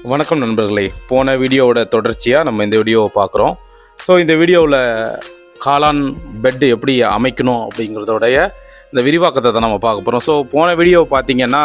வணக்கம் நண்பர்களே போன வீடியோவோட தொடர்ச்சியாக நம்ம இந்த வீடியோவை பார்க்குறோம் ஸோ இந்த வீடியோவில் காளான் பெட்டு எப்படி அமைக்கணும் அப்படிங்கிறதோடைய இந்த விரிவாக்கத்தை தான் நம்ம பார்க்க போகிறோம் ஸோ போன வீடியோ பார்த்தீங்கன்னா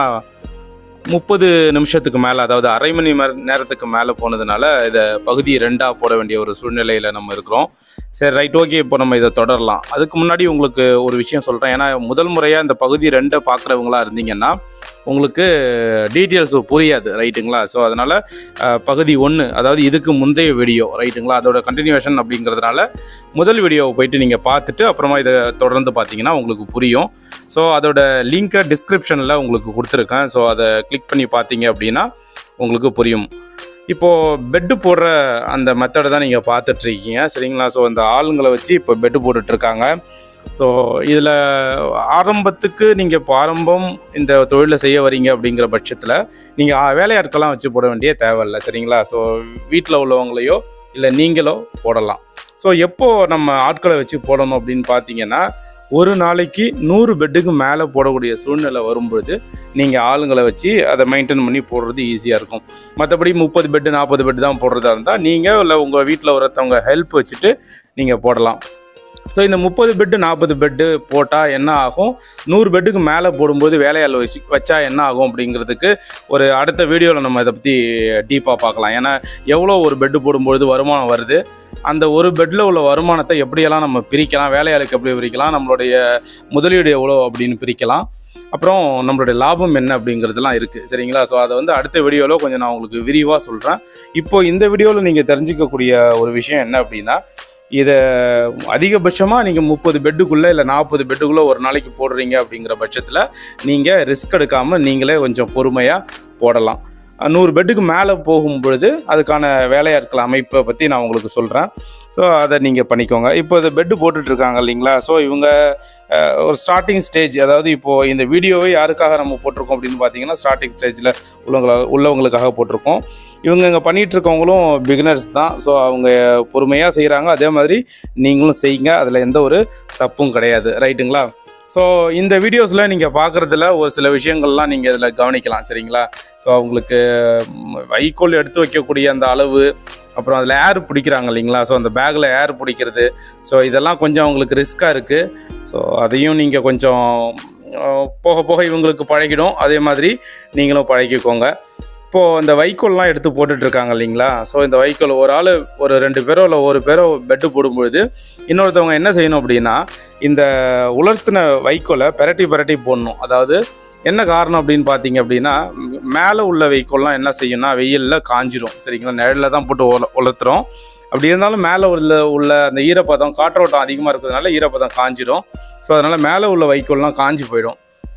முப்பது நிமிஷத்துக்கு மேலே அதாவது அரை மணி மர- நேரத்துக்கு மேலே போனதுனால இதை பகுதி ரெண்டாக போட வேண்டிய ஒரு சூழ்நிலையில் நம்ம இருக்கிறோம் சரி ரைட் ஓகே இப்போ நம்ம இதை தொடரலாம் அதுக்கு முன்னாடி உங்களுக்கு ஒரு விஷயம் சொல்கிறேன் ஏன்னா முதல் முறையாக இந்த பகுதி ரெண்டை பார்க்குறவங்களா இருந்தீங்கன்னா உங்களுக்கு டீட்டெயில்ஸ் புரியாது ரைட்டுங்களா ஸோ அதனால் பகுதி ஒன்று அதாவது இதுக்கு முந்தைய வீடியோ ரைட்டுங்களா அதோட கண்டினியூஷன் அப்படிங்கிறதுனால முதல் வீடியோவை போயிட்டு நீங்கள் பார்த்துட்டு அப்புறமா இதை தொடர்ந்து பார்த்தீங்கன்னா உங்களுக்கு புரியும் ஸோ அதோட லிங்கை டிஸ்கிரிப்ஷனில் உங்களுக்கு கொடுத்துருக்கேன் ஸோ அதை கிளிக் பண்ணி பார்த்தீங்க அப்படின்னா உங்களுக்கு புரியும் இப்போது பெட்டு போடுற அந்த மெத்தடை தான் நீங்கள் பார்த்துட்ருக்கீங்க சரிங்களா ஸோ இந்த ஆளுங்களை வச்சு இப்போ பெட்டு போட்டுட்ருக்காங்க ஸோ இதில் ஆரம்பத்துக்கு நீங்கள் இப்போ ஆரம்பம் இந்த தொழிலை செய்ய வரீங்க அப்படிங்கிற பட்சத்தில் நீங்கள் வேலையாட்கள்லாம் வச்சு போட வேண்டிய தேவையில்லை சரிங்களா ஸோ வீட்டில் உள்ளவங்களையோ இல்லை நீங்களோ போடலாம் ஸோ எப்போ நம்ம ஆட்களை வச்சு போடணும் அப்படின்னு பார்த்தீங்கன்னா ஒரு நாளைக்கு நூறு பெட்டுக்கு மேலே போடக்கூடிய சூழ்நிலை வரும்பொழுது நீங்கள் ஆளுங்களை வச்சு அதை மெயின்டைன் பண்ணி போடுறது ஈஸியாக இருக்கும் மற்றபடி முப்பது பெட்டு நாற்பது பெட்டு தான் போடுறதா இருந்தால் நீங்கள் இல்லை உங்கள் வீட்டில் ஒருத்தவங்க ஹெல்ப் வச்சுட்டு நீங்கள் போடலாம் ஸோ இந்த முப்பது பெட்டு நாற்பது பெட்டு போட்டால் என்ன ஆகும் நூறு பெட்டுக்கு மேலே போடும்போது வேலையாள் வச்சு வச்சா என்ன ஆகும் அப்படிங்கிறதுக்கு ஒரு அடுத்த வீடியோவில் நம்ம இதை பற்றி டீப்பாக பார்க்கலாம் ஏன்னா எவ்வளோ ஒரு பெட்டு போடும்பொழுது வருமானம் வருது அந்த ஒரு பெட்டில் உள்ள வருமானத்தை எப்படியெல்லாம் நம்ம பிரிக்கலாம் வேலையாளுக்கு எப்படி பிரிக்கலாம் நம்மளுடைய முதலீடு எவ்வளோ அப்படின்னு பிரிக்கலாம் அப்புறம் நம்மளுடைய லாபம் என்ன அப்படிங்கிறதுலாம் இருக்குது சரிங்களா ஸோ அதை வந்து அடுத்த வீடியோவில் கொஞ்சம் நான் உங்களுக்கு விரிவாக சொல்கிறேன் இப்போ இந்த வீடியோவில் நீங்கள் தெரிஞ்சிக்கக்கூடிய ஒரு விஷயம் என்ன அப்படின்னா இதை அதிகபட்சமாக நீங்கள் முப்பது பெட்டுக்குள்ளே இல்லை நாற்பது பெட்டுக்குள்ளே ஒரு நாளைக்கு போடுறீங்க அப்படிங்கிற பட்சத்தில் நீங்கள் ரிஸ்க் எடுக்காமல் நீங்களே கொஞ்சம் பொறுமையாக போடலாம் அஹ் நூறு பெட்டுக்கு மேலே போகும் பொழுது அதுக்கான வேலையாட்கள் அமைப்பை பற்றி நான் உங்களுக்கு சொல்கிறேன் ஸோ அதை நீங்கள் பண்ணிக்கோங்க இப்போ இந்த பெட்டு போட்டுட்ருக்காங்க இல்லைங்களா ஸோ இவங்க அஹ், ஒரு ஸ்டார்டிங் ஸ்டேஜ் அதாவது இப்போது இந்த வீடியோவை யாருக்காக நம்ம போட்டிருக்கோம் அப்படின்னு பார்த்தீங்கன்னா ஸ்டார்டிங் ஸ்டேஜில் உள்ளவங்கள உள்ளவங்களுக்காக போட்டிருக்கோம் இவங்க இங்கே பண்ணிகிட்டு இருக்கவங்களும் பிகினர்ஸ் தான் ஸோ அவங்க பொறுமையாக செய்கிறாங்க அதே மாதிரி நீங்களும் செய்யுங்க அதில் எந்த ஒரு தப்பும் கிடையாது ரைட்டுங்களா ஸோ இந்த வீடியோஸில் நீங்கள் பார்க்குறதுல ஒரு சில விஷயங்கள்லாம் நீங்கள் இதில் கவனிக்கலாம் சரிங்களா ஸோ அவங்களுக்கு ம், வைக்கோல் எடுத்து வைக்கக்கூடிய அந்த அளவு அப்புறம் அதில் ஏர் பிடிக்கிறாங்க இல்லைங்களா ஸோ அந்த பேக்கில் ஏர் பிடிக்கிறது ஸோ இதெல்லாம் கொஞ்சம் அவங்களுக்கு ரிஸ்க்காக இருக்குது ஸோ அதையும் நீங்கள் கொஞ்சம் அஹ், போக போக இவங்களுக்கு பழகிடும் அதே மாதிரி நீங்களும் பழகிக்கோங்க இப்போது இந்த வைக்கோல்லாம் எடுத்து போட்டுட்டு இருக்காங்க இல்லைங்களா ஸோ இந்த வைக்கோல் ஒரு ஆள் ஒரு ரெண்டு பேரோ இல்லை ஒரு பேரோ பெட்டு போடும்பொழுது இன்னொருத்தவங்க என்ன செய்யணும் அப்படின்னா இந்த உலர்த்தின வைக்கோலை பெரட்டி பெரட்டி போடணும் அதாவது என்ன காரணம் அப்படின்னு பார்த்தீங்க அப்படின்னா மேலே உள்ள வைக்கோல்லாம் என்ன செய்யும்னா வெயிலில் காஞ்சிரும் சரிங்களா நிழலில் தான் போட்டு உல உலர்த்துறோம் அப்படி இருந்தாலும் மேலே உள்ள உள்ள அந்த ஈரப்பதம் காற்றோட்டம் அதிகமாக இருக்கிறதுனால ஈரப்பதம் காஞ்சிரும் ஸோ அதனால் மேலே உள்ள வைக்கோல்லாம் காஞ்சி போயிடும்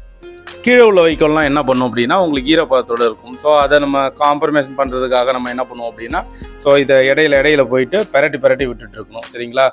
கீழே உள்ள வைக்கோல்லாம் என்ன பண்ணும் அப்படின்னா உங்களுக்கு ஈரப்பதத்தோடு இருக்கும் ஸோ அதை நம்ம காம்ப்ரமைஸ் பண்ணுறதுக்காக நம்ம என்ன பண்ணுவோம் அப்படின்னா ஸோ இதை இடையில இடையில போயிட்டு பெரட்டி பெரட்டி விட்டுட்டு இருக்கணும் சரிங்களா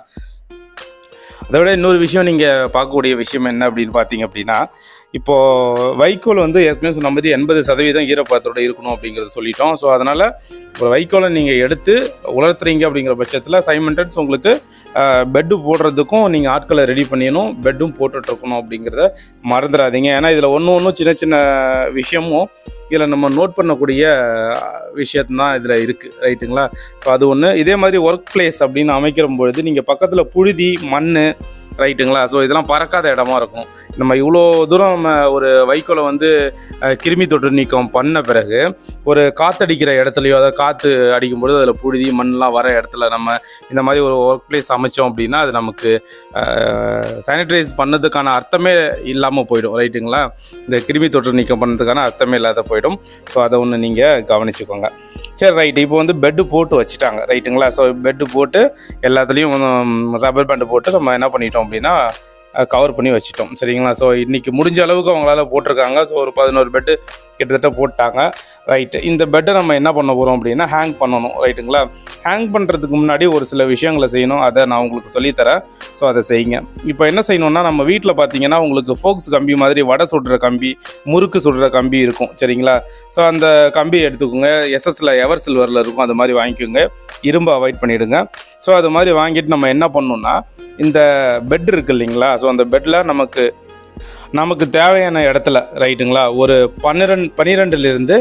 அதை விட இன்னொரு விஷயம் நீங்கள் பார்க்கக்கூடிய விஷயம் என்ன அப்படின்னு பார்த்தீங்க அப்படின்னா இப்போது வைக்கோல் வந்து ஏற்கனவே சொன்ன மாதிரி எண்பது சதவீதம் ஈரப்பதத்தோடு இருக்கணும் அப்படிங்கிறத சொல்லிட்டோம் ஸோ அதனால் ஒரு வைக்கோலை நீங்கள் எடுத்து உலர்த்துறீங்க அப்படிங்கிற பட்சத்தில் சைமெண்டன்ஸ் உங்களுக்கு பெட்டு போடுறதுக்கும் நீங்கள் ஆட்களை ரெடி பண்ணிடணும் பெட்டும் போட்டுட்ருக்கணும் அப்படிங்கிறத மறந்துடாதீங்க ஏன்னா இதில் ஒன்று ஒன்றும் சின்ன சின்ன விஷயமும் இதில் நம்ம நோட் பண்ணக்கூடிய விஷயத்தான் தான் இதில் இருக்குது ரைட்டுங்களா ஸோ அது ஒன்று இதே மாதிரி ஒர்க் பிளேஸ் அப்படின்னு அமைக்கிற பொழுது நீங்கள் பக்கத்தில் புழுதி மண் ரைட்டுங்களா ஸோ இதெல்லாம் பறக்காத இடமா இருக்கும் நம்ம இவ்வளோ தூரம் நம்ம ஒரு வைக்கோலை வந்து அஹ், கிருமி தொற்று நீக்கம் பண்ண பிறகு ஒரு காத்தடிக்கிற இடத்துலையோ அதாவது காற்று அடிக்கும்பொழுது அதில் புழுதி மண்ணெலாம் வர இடத்துல நம்ம இந்த மாதிரி ஒரு ஒர்க் பிளேஸ் அமைச்சோம் அப்படின்னா அது நமக்கு சானிடைஸ் பண்ணதுக்கான அர்த்தமே இல்லாமல் போயிடும் ரைட்டுங்களா இந்த கிருமி தொற்று நீக்கம் பண்ணதுக்கான அர்த்தமே இல்லாத போயிடும் ஸோ அதை ஒன்று நீங்கள் கவனிச்சுக்கோங்க சரி ரைட்டு இப்போ வந்து பெட்டு போட்டு வச்சுட்டாங்க ரைட்டுங்களா ஸோ பெட்டு போட்டு எல்லாத்துலேயும் ரப்பர் பேண்டு போட்டு நம்ம என்ன பண்ணிட்டோம் அப்படின்னா கவர் பண்ணி வச்சிட்டோம் சரிங்களா ஸோ இன்றைக்கி முடிஞ்ச அளவுக்கு அவங்களால போட்டிருக்காங்க ஸோ ஒரு பதினோரு பெட்டு கிட்டத்தட்ட போட்டாங்க ரைட்டு இந்த பெட்டை நம்ம என்ன பண்ண போகிறோம் அப்படின்னா ஹேங் பண்ணணும் ரைட்டுங்களா ஹேங் பண்ணுறதுக்கு முன்னாடி ஒரு சில விஷயங்களை செய்யணும் அதை நான் உங்களுக்கு சொல்லித்தரேன் ஸோ அதை செய்யுங்க இப்போ என்ன செய்யணும்னா நம்ம வீட்டில் பார்த்தீங்கன்னா உங்களுக்கு ஃபோக்ஸ் கம்பி மாதிரி வடை சுடுற கம்பி முறுக்கு சுடுற கம்பி இருக்கும் சரிங்களா ஸோ அந்த கம்பி எடுத்துக்கோங்க எஸ்எஸ்ல எவர் சில்வரில் இருக்கும் அது மாதிரி வாங்கிக்கோங்க இரும்பு அவாய்ட் பண்ணிவிடுங்க ஸோ அது மாதிரி வாங்கிட்டு நம்ம என்ன பண்ணணும்னா இந்த பெட் இருக்கு இல்லைங்களா ஸோ அந்த பெட்டில் நமக்கு நமக்கு தேவையான இடத்துல ரைட்டுங்களா ஒரு பன்னிரெண்டு பன்னிரெண்டுலேருந்து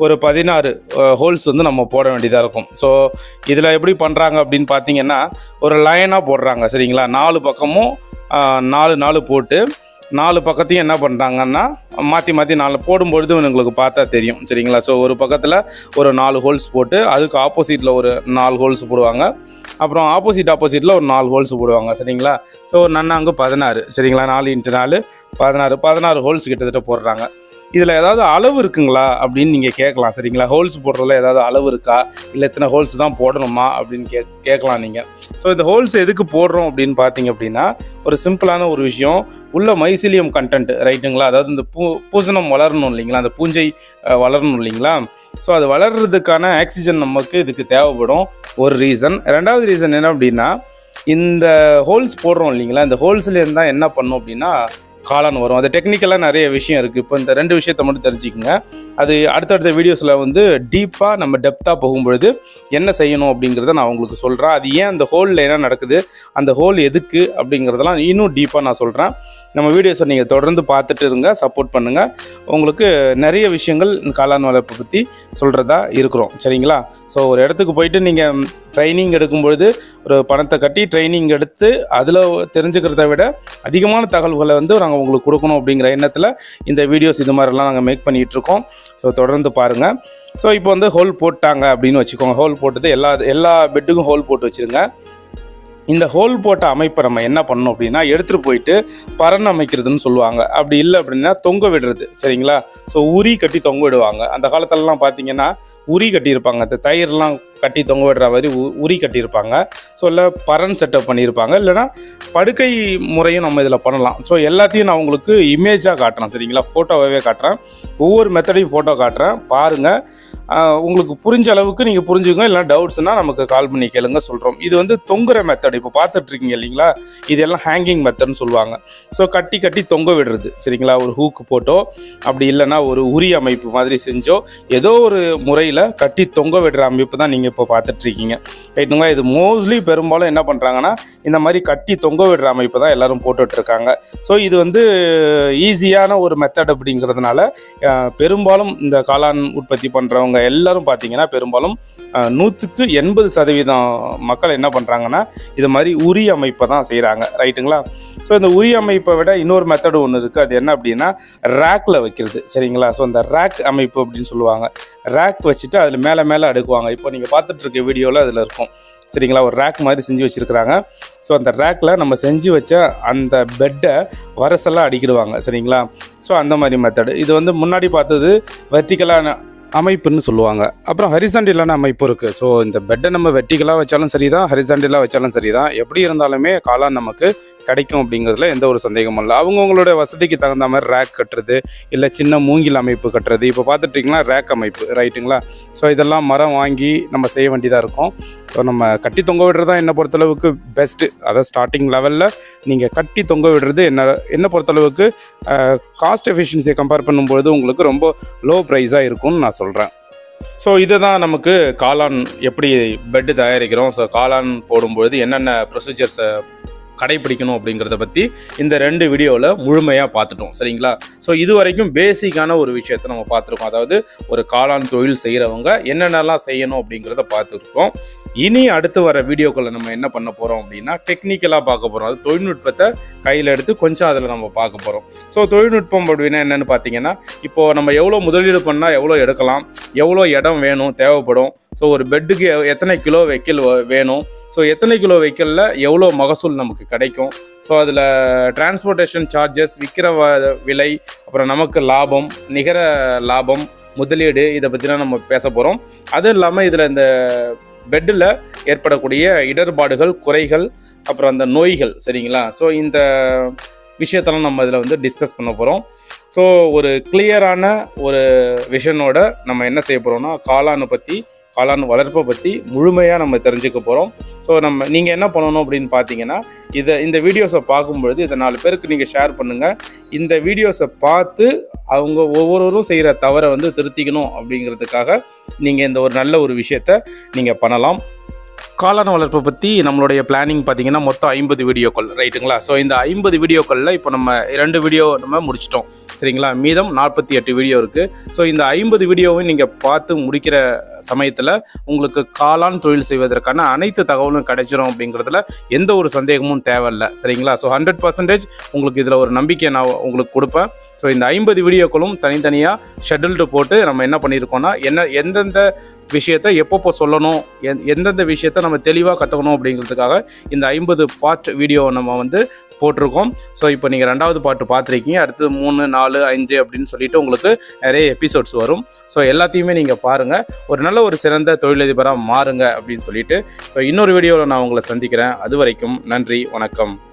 ஒரு பதினாறு ஹோல்ஸ் வந்து நம்ம போட வேண்டியதாக இருக்கும் ஸோ இதில் எப்படி பண்ணுறாங்க அப்படின்னு பார்த்தீங்கன்னா ஒரு லைனாக போடுறாங்க சரிங்களா நாலு பக்கமும் அஹ், நாலு நாலு போட்டு நாலு பக்கத்தையும் என்ன பண்ணுறாங்கன்னா மாற்றி மாற்றி நாலு போடும்பொழுது உங்களுக்கு பார்த்தா தெரியும் சரிங்களா ஸோ ஒரு பக்கத்தில் ஒரு நாலு ஹோல்ஸ் போட்டு அதுக்கு ஆப்போசிட்டில் ஒரு நாலு ஹோல்ஸ் போடுவாங்க அப்புறம் ஆப்போசிட் ஆப்போசிட்டில் ஒரு நாலு ஹோல்ஸ் போடுவாங்க சரிங்களா ஸோ ஒரு நன்னாங்கு பதினாறு சரிங்களா நாலு இன்ட்டு நாலு பதினாறு பதினாறு ஹோல்ஸ் கிட்டத்தட்ட போடுறாங்க இதில் ஏதாவது அளவு இருக்குங்களா அப்படின்னு நீங்கள் கேட்கலாம் சரிங்களா ஹோல்ஸ் போடுறதுல ஏதாவது அளவு இருக்கா இல்லை இத்தனை ஹோல்ஸ் தான் போடணுமா அப்படின்னு கே கேட்கலாம் நீங்கள் ஸோ இந்த ஹோல்ஸ் எதுக்கு போடுறோம் அப்படின்னு பார்த்தீங்க அப்படின்னா ஒரு சிம்பிளான ஒரு விஷயம் உள்ள மைசிலியம் கண்டென்ட் ரைட்டுங்களா அதாவது இந்த பூ பூசணம் வளரணும் இல்லைங்களா அந்த பூஞ்சை அஹ், வளரணும் இல்லைங்களா ஸோ அது வளர்றதுக்கான ஆக்சிஜன் நமக்கு இதுக்கு தேவைப்படும் ஒரு ரீசன் ரெண்டாவது ரீசன் என்ன அப்படின்னா இந்த ஹோல்ஸ் போடுறோம் இல்லைங்களா இந்த ஹோல்ஸ்லேருந்து தான் என்ன பண்ணும் அப்படின்னா காளான் வரும் அது டெக்னிக்கலாக நிறைய விஷயம் இருக்குது இப்போ இந்த ரெண்டு விஷயத்தை மட்டும் தெரிஞ்சுக்கங்க அது அடுத்தடுத்த வீடியோஸில் வந்து டீப்பாக நம்ம டெப்த்தாக போகும்பொழுது என்ன செய்யணும் அப்படிங்கிறத நான் உங்களுக்கு சொல்கிறேன் அது ஏன் அந்த ஹோலில் என்ன நடக்குது அந்த ஹோல் எதுக்கு அப்படிங்கிறதெல்லாம் இன்னும் டீப்பாக நான் சொல்கிறேன் நம்ம வீடியோஸை நீங்கள் தொடர்ந்து பார்த்துட்டு இருங்க சப்போர்ட் பண்ணுங்கள் உங்களுக்கு நிறைய விஷயங்கள் இந்த காளான் வளர்ப்பை பற்றி சொல்கிறதா இருக்கிறோம் சரிங்களா ஸோ ஒரு இடத்துக்கு போயிட்டு நீங்கள் ட்ரைனிங் எடுக்கும்பொழுது ஒரு பணத்தை கட்டி ட்ரைனிங் எடுத்து அதில் தெரிஞ்சுக்கிறத விட அதிகமான தகவல்களை வந்து நாங்கள் உங்களுக்கு கொடுக்கணும் அப்படிங்கிற எண்ணத்தில் இந்த வீடியோஸ் இது மாதிரிலாம் நாங்கள் மேக் பண்ணிகிட்டு இருக்கோம் ஸோ தொடர்ந்து பாருங்கள் ஸோ இப்போ வந்து ஹோல் போட்டாங்க அப்படின்னு வச்சுக்கோங்க ஹோல் போட்டது எல்லா எல்லா பெட்டுக்கும் ஹோல் போட்டு வச்சுருங்க இந்த ஹோல் போட்ட அமைப்பை நம்ம என்ன பண்ணணும் அப்படின்னா எடுத்துகிட்டு போயிட்டு பரண் அமைக்கிறதுன்னு சொல்லுவாங்க அப்படி இல்லை அப்படின்னா தொங்க விடுறது சரிங்களா ஸோ உரி கட்டி தொங்க விடுவாங்க அந்த காலத்துலலாம் பார்த்தீங்கன்னா உரி கட்டியிருப்பாங்க அந்த தயிர்லாம் கட்டி தொங்க விடுற மாதிரி உ- உரி கட்டியிருப்பாங்க ஸோ இல்லை பரன் செட்டப் பண்ணியிருப்பாங்க இல்லைன்னா படுக்கை முறையும் நம்ம இதில் பண்ணலாம் ஸோ எல்லாத்தையும் நான் உங்களுக்கு இமேஜாக காட்டுறேன் சரிங்களா ஃபோட்டோவாகவே காட்டுறேன் ஒவ்வொரு மெத்தடையும் ஃபோட்டோ காட்டுறேன் பாருங்கள் உங்களுக்கு புரிஞ்ச அளவுக்கு நீங்கள் புரிஞ்சுக்கோங்க இல்லைனா டவுட்ஸ்னால் நமக்கு கால் பண்ணி கேளுங்க சொல்கிறோம் இது வந்து தொங்குற மெத்தட் இப்போ பார்த்துட்டு இருக்கீங்க இல்லைங்களா இதெல்லாம் ஹேங்கிங் மெத்தட்னு சொல்லுவாங்க ஸோ கட்டி கட்டி தொங்க விடுறது சரிங்களா ஒரு ஹூக்கு போட்டோ அப்படி இல்லைன்னா ஒரு உரி அமைப்பு மாதிரி செஞ்சோ ஏதோ ஒரு முறையில் கட்டி தொங்க விடுற அமைப்பு தான் நீங்கள் இப்போ பார்த்துட்டு இருக்கீங்க ரைட்டுங்களா இது மோஸ்ட்லி பெரும்பாலும் என்ன பண்ணுறாங்கன்னா இந்த மாதிரி கட்டி தொங்க விடுற அமைப்பு தான் எல்லாரும் போட்டுட்டு இருக்காங்க ஸோ இது வந்து ஈஸியான ஒரு மெத்தட் அப்படிங்கிறதுனால அஹ், பெரும்பாலும் இந்த காளான் உற்பத்தி பண்ணுறவங்க எல்லாரும் பார்த்தீங்கன்னா பெரும்பாலும் அஹ், நூற்றுக்கு எண்பது சதவீதம் மக்கள் என்ன பண்ணுறாங்கன்னா இது மாதிரி உரி அமைப்பை தான் செய்கிறாங்க ரைட்டுங்களா ஸோ இந்த உரி அமைப்பை விட இன்னொரு மெத்தடு ஒன்று இருக்குது அது என்ன அப்படின்னா ரேக்கில் வைக்கிறது சரிங்களா ஸோ அந்த ரேக் அமைப்பு அப்படின்னு சொல்லுவாங்க ரேக் வச்சுட்டு அதில் மேலே மேலே அடுக்குவாங்க இப்போ நீங்கள் பார்த்துட்டு இருக்க வீடியோவில் அதில் இருக்கும் சரிங்களா ஒரு ரேக் மாதிரி செஞ்சு வச்சுருக்கிறாங்க ஸோ அந்த ரேக்கில் நம்ம செஞ்சு வச்ச அந்த பெட்டை வரசெல்லாம் அடிக்கிடுவாங்க சரிங்களா ஸோ அந்த மாதிரி மெத்தடு இது வந்து முன்னாடி பார்த்தது வெர்டிக்கலான அமைப்புன்னு சொல்லுவாங்க அப்புறம் ஹரிசாண்டிலான அமைப்பு இருக்குது ஸோ இந்த பெட்டை நம்ம வெர்டிக்கலாக வச்சாலும் சரி தான் ஹரிசாண்டிலாக வச்சாலும் சரி தான் எப்படி இருந்தாலுமே காளான் நமக்கு கிடைக்கும் அப்படிங்கிறதுல எந்த ஒரு சந்தேகமும் இல்லை அவங்கவுங்களோட வசதிக்கு தகுந்த மாதிரி ரேக் கட்டுறது இல்லை சின்ன மூங்கில் அமைப்பு கட்டுறது இப்போ பார்த்துட்டிங்கன்னா ரேக் அமைப்பு ரைட்டுங்களா ஸோ இதெல்லாம் மரம் வாங்கி நம்ம செய்ய வேண்டியதாக இருக்கும் ஸோ நம்ம கட்டி தொங்க விடுறது தான் என்னை பொறுத்தளவுக்கு பெஸ்ட்டு அதாவது ஸ்டார்டிங் லெவலில் நீங்கள் கட்டி தொங்க விடுறது என்ன என்னை பொறுத்தளவுக்கு காஸ்ட் எஃபிஷியன்சியை கம்பேர் பண்ணும்பொழுது உங்களுக்கு ரொம்ப லோ ப்ரைஸாக இருக்கும்னு நான் சொல்கிறேன் ஸோ இதை தான் நமக்கு காளான் எப்படி பெட்டு தயாரிக்கிறோம் ஸோ காளான் போடும்பொழுது என்னென்ன ப்ரொசீஜர்ஸை கடைபிடிக்கணும் அப்படிங்கிறத பற்றி இந்த ரெண்டு வீடியோவில் முழுமையாக பார்த்துட்டோம் சரிங்களா ஸோ இது வரைக்கும் பேசிக்கான ஒரு விஷயத்தை நம்ம பார்த்துருக்கோம் அதாவது ஒரு காளான் தொழில் செய்கிறவங்க என்னென்னலாம் செய்யணும் அப்படிங்கிறத பார்த்துருக்கோம் இனி அடுத்து வர வீடியோக்களில் நம்ம என்ன பண்ண போகிறோம் அப்படின்னா டெக்னிக்கலாக பார்க்க போகிறோம் அது தொழில்நுட்பத்தை கையில் எடுத்து கொஞ்சம் அதில் நம்ம பார்க்க போகிறோம் ஸோ தொழில்நுட்பம் அப்படின்னா என்னென்னு பார்த்தீங்கன்னா இப்போது நம்ம எவ்வளோ முதலீடு பண்ணால் எவ்வளோ எடுக்கலாம் எவ்வளோ இடம் வேணும் தேவைப்படும் ஸோ ஒரு பெட்டுக்கு எ- எத்தனை கிலோ வைக்கல் வ- வேணும் ஸோ எத்தனை கிலோ வைக்கலில் எவ்வளோ மகசூல் நமக்கு கிடைக்கும் ஸோ அதில் டிரான்ஸ்போர்ட்டேஷன் சார்ஜஸ் விற்கிற வ- விலை அப்புறம் நமக்கு லாபம் நிகர லாபம் முதலீடு இதை பற்றிலாம் நம்ம பேச போகிறோம் அதுவும் இல்லாமல் இதில் இந்த பெட்டில் ஏற்படக்கூடிய இடர்பாடுகள் குறைகள் அப்புறம் அந்த நோய்கள் சரிங்களா ஸோ இந்த விஷயத்தெல்லாம் நம்ம இதில் வந்து டிஸ்கஸ் பண்ண போகிறோம் ஸோ ஒரு கிளியரான ஒரு விஷனோட நம்ம என்ன செய்ய போகிறோம்னா காளானை பற்றி காளான் வளர்ப்பை பற்றி முழுமையாக நம்ம தெரிஞ்சுக்க போகிறோம் ஸோ நம்ம நீங்கள் என்ன பண்ணணும் அப்படின்னு பார்த்தீங்கன்னா இதை இந்த வீடியோஸை பார்க்கும்பொழுது இதை நாலு பேருக்கு நீங்கள் ஷேர் பண்ணுங்கள் இந்த வீடியோஸை பார்த்து அவங்க ஒவ்வொருவரும் செய்கிற தவறை வந்து திருத்திக்கணும் அப்படிங்கிறதுக்காக நீங்கள் இந்த ஒரு நல்ல ஒரு விஷயத்த நீங்கள் பண்ணலாம் காளான் வளர்ப்பை பற்றி நம்மளுடைய பிளானிங் பார்த்தீங்கன்னா மொத்தம் ஐம்பது வீடியோக்கள் ரைட்டுங்களா ஸோ இந்த ஐம்பது வீடியோக்களில் இப்போ நம்ம ரெண்டு வீடியோ நம்ம முடிச்சிட்டோம் சரிங்களா மீதம் நாற்பத்தி எட்டு வீடியோ இருக்குது ஸோ இந்த ஐம்பது வீடியோவும் நீங்கள் பார்த்து முடிக்கிற சமயத்தில் உங்களுக்கு காளான் தொழில் செய்வதற்கான அனைத்து தகவலும் கிடைச்சிரும் அப்படிங்கிறதுல எந்த ஒரு சந்தேகமும் தேவையில்லை சரிங்களா ஸோ ஹண்ட்ரட் பர்சன்டேஜ் உங்களுக்கு இதில் ஒரு நம்பிக்கை நான் உங்களுக்கு கொடுப்பேன் ஸோ இந்த ஐம்பது வீடியோக்களும் தனித்தனியாக ஷெட்யூல்டு போட்டு நம்ம என்ன பண்ணியிருக்கோம்னா என்ன எந்தெந்த விஷயத்தை எப்பப்போ சொல்லணும் எந் எந்தெந்த விஷயத்தை நம்ம தெளிவாக கற்றுக்கணும் அப்படிங்கிறதுக்காக இந்த ஐம்பது பார்ட் வீடியோ நம்ம வந்து போட்டிருக்கோம் ஸோ இப்போ நீங்கள் ரெண்டாவது பாட்டு பார்த்துருக்கீங்க அடுத்து மூணு நாலு அஞ்சு அப்படின்னு சொல்லிட்டு உங்களுக்கு நிறைய எபிசோட்ஸ் வரும் ஸோ எல்லாத்தையுமே நீங்கள் பாருங்கள் ஒரு நல்ல ஒரு சிறந்த தொழிலதிபராக மாறுங்க அப்படின்னு சொல்லிட்டு ஸோ இன்னொரு வீடியோவில் நான் உங்களை சந்திக்கிறேன் அது வரைக்கும் நன்றி வணக்கம்